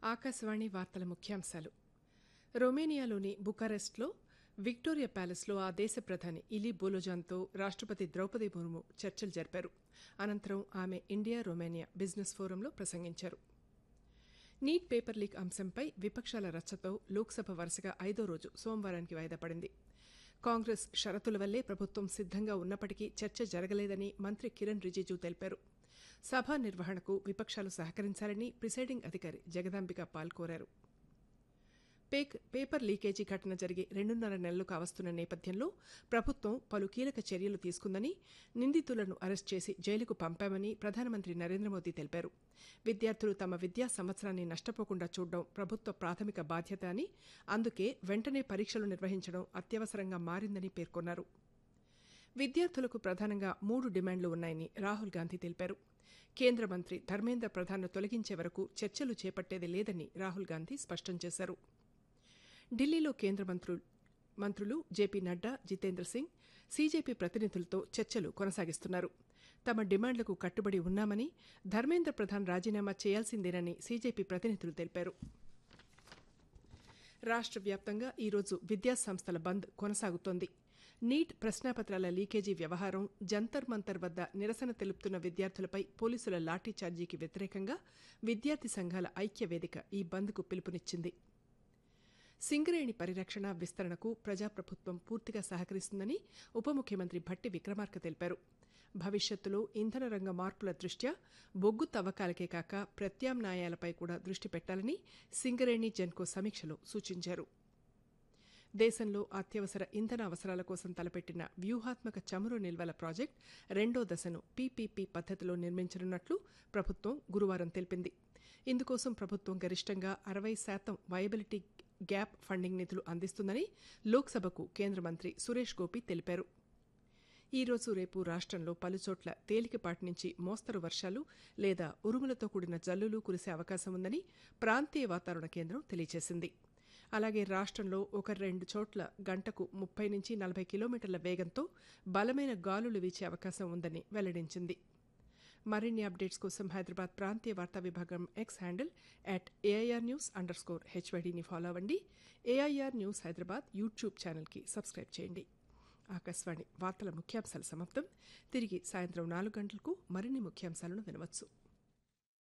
ఆకాశవాణి వార్తల ముఖ్యాంశాలు రొమేనియాలోని బుకారెస్ట్లో విక్టోరియా ప్యాలెస్లో ఆ దేశ ప్రధాని ఇలీ బోలోజాన్తో రాష్టపతి ద్రౌపది ముర్ము చర్చలు జరిపారు అనంతరం ఆమె ఇండియా రొమేనియా బిజినెస్ ఫోరంలో ప్రసంగించారు నీట్ పేపర్ లీక్ అంశంపై విపక్షాల రచ్చతో లోక్సభ వరుసగా ఐదో రోజు సోమవారానికి వాయిదా పడింది కాంగ్రెస్ షరతుల వల్లే ప్రభుత్వం సిద్దంగా ఉన్నప్పటికీ చర్చ జరగలేదని మంత్రి కిరణ్ రిజిజు తెలిపారు సభ నిర్వహణకు విపక్షాలు సహకరించాలని ప్రిసైడింగ్ అధికారి జగదాంబిక పాల్ కోరారు పేపర్ లీకేజీ ఘటన జరిగి రెండున్నర నెలలు కావస్తున్న నేపథ్యంలో ప్రభుత్వం పలు కీలక చర్యలు తీసుకుందని నిందితులను అరెస్ట్ చేసి జైలుకు పంపామని ప్రధానమంత్రి నరేంద్ర మోదీ తెలిపారు విద్యార్థులు తమ విద్యా సంవత్సరాన్ని నష్టపోకుండా చూడడం ప్రభుత్వ ప్రాథమిక బాధ్యత అని అందుకే వెంటనే పరీక్షలు నిర్వహించడం అత్యవసరంగా మారిందని పేర్కొన్నారు విద్యార్థులకు ప్రధానంగా మూడు డిమాండ్లు ఉన్నాయని రాహుల్ గాంధీ తెలిపారు కేంద్ర మంత్రి ధర్మేంద్ర ప్రధాన్ను తొలగించే వరకు చర్చలు చేపట్టేది లేదని రాహుల్ గాంధీ స్పష్టం చేశారు ఢిల్లీలో కేంద్ర మంత్రులు మంత్రులు జేపీ నడ్డా జితేంద్ర సింగ్ సీజేపీ ప్రతినిధులతో చర్చలు కొనసాగిస్తున్నారు తమ డిమాండ్లకు కట్టుబడి ఉన్నామని ధర్మేంద్ర ప్రధాన్ రాజీనామా చేయాల్సిందేనని సీజేపీ ప్రతినిధులు తెలిపారు రాష్ట్ర వ్యాప్తంగా ఈరోజు విద్యాసంస్థల బంద్ కొనసాగుతోంది నీట్ ప్రశ్నాపత్రాల లీకేజీ వ్యవహారం జంతర్ మంతర్ వద్ద నిరసన తెలుపుతున్న విద్యార్థులపై పోలీసుల లాఠీచార్జీకి వ్యతిరేకంగా విద్యార్థి సంఘాల ఐక్య వేదిక ఈ బంద్కు పిలుపునిచ్చింది సింగరేణి పరిరక్షణ విస్తరణకు ప్రజాప్రభుత్వం పూర్తిగా సహకరిస్తుందని ఉప ముఖ్యమంత్రి భట్టి విక్రమార్క తెలిపారు భవిష్యత్తులో ఇంధన రంగ మార్పుల దృష్ట్యా బొగ్గు తవ్వకాలకే కాక ప్రత్యామ్నాయాలపై కూడా దృష్టి పెట్టాలని సింగరేణి జెన్కో సమీక్షలో సూచించారు దేశంలో అత్యవసర ఇంధన అవసరాల కోసం తలపెట్టిన వ్యూహాత్మక చమురు నిల్వల ప్రాజెక్ట్ రెండో దశను పీపీపీ పద్దతిలో నిర్మించనున్నట్లు ప్రభుత్వం గురువారం తెలిపింది ఇందుకోసం ప్రభుత్వం గరిష్టంగా అరవై శాతం వయబిలిటీ గ్యాప్ ఫండింగ్ నిధులు అందిస్తుందని లోక్సభకు కేంద్ర మంత్రి సురేష్ గోపి తెలిపారు ఈ రోజు రేపు రాష్ట్రంలో పలుచోట్ల తేలికపాటి నుంచి మోస్తరు వర్షాలు లేదా ఉరుములతో కూడిన జల్లులు కురిసే అవకాశం ఉందని ప్రాంతీయ వాతావరణ కేంద్రం తెలియజేసింది అలాగే రాష్ట్రంలో ఒక రెండు చోట్ల గంటకు ముప్పై నుంచి నలభై కిలోమీటర్ల వేగంతో బలమైన గాలులు వీచే అవకాశం ఉందని వెల్లడించింది మరిన్ని అప్డేట్స్ కోసం హైదరాబాద్ ప్రాంతీయ వార్తా విభాగం X handle at AIR news underscore హెచ్వైడీని ఫాలో అవ్వండి ఏఐఆర్ న్యూస్ హైదరాబాద్ యూట్యూబ్ ఛానల్కి సబ్స్క్రైబ్ చేయండి ఆకాశవాణి వార్తల ముఖ్యాంశాలు సమాప్తం తిరిగి సాయంత్రం నాలుగు గంటలకు మరిన్ని ముఖ్యాంశాలను వినవచ్చు